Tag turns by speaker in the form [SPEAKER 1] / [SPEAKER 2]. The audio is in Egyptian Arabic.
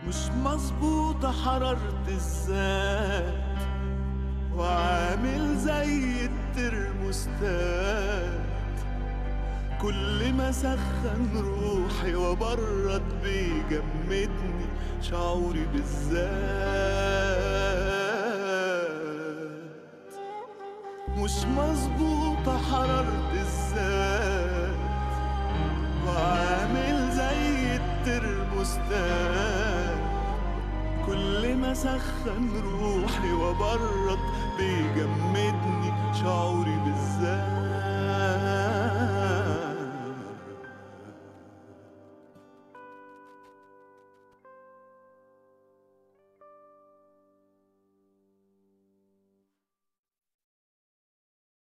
[SPEAKER 1] مش مظبوطة حرارة الذات وعامل زي الترموستات كل ما سخن روحي وبرد بيجمدني شعوري بالذات مش مظبوطة حرارة الذات وعامل زي الترموستات كل ما سخن روحي وبرد بيجمدني شعوري بالذات